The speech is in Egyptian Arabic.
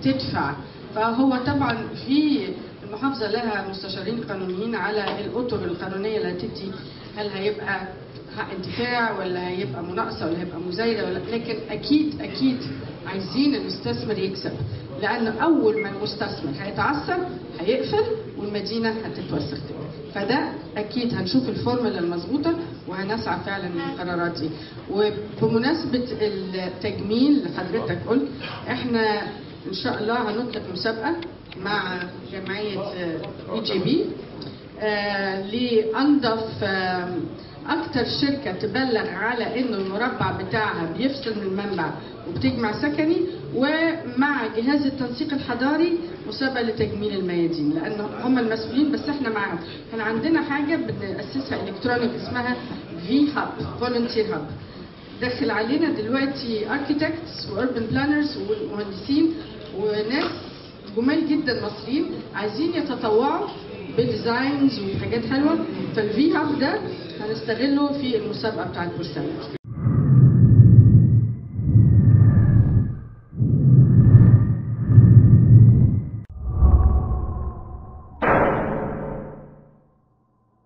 تدفع فهو طبعا في المحافظه لها مستشارين قانونيين على الاطر القانونيه اللي هتدي هل هيبقى حق انتفاع ولا هيبقى مناقصه ولا هيبقى مزايده ولا لكن اكيد اكيد عايزين المستثمر يكسب لان اول ما المستثمر هيتعثر هيقفل والمدينه هتتوسخ تاني فده اكيد هنشوف الفورمولا المظبوطه وهنسعى فعلا للقرارات دي وبمناسبه التجميل اللي حضرتك قلت احنا ان شاء الله هنطلق مسابقه مع جمعيه اي جي بي لانظف آه، اكتر شركه تبلغ على انه المربع بتاعها بيفصل من المنبع وبتجمع سكني ومع جهاز التنسيق الحضاري مسابقه لتجميل الميادين لان هم المسؤولين بس احنا معاهم احنا عندنا حاجه بناسسها الكترونيك اسمها في هاب فولنتير هاب دخل علينا دلوقتي اركيتكتس واربن بلانرز ومهندسين وناس جمال جدا مصريين عايزين يتطوعوا بديزاينز وحاجات حلوه فالفي هاب ده هنستغله في المسابقه بتاعت بورسعيد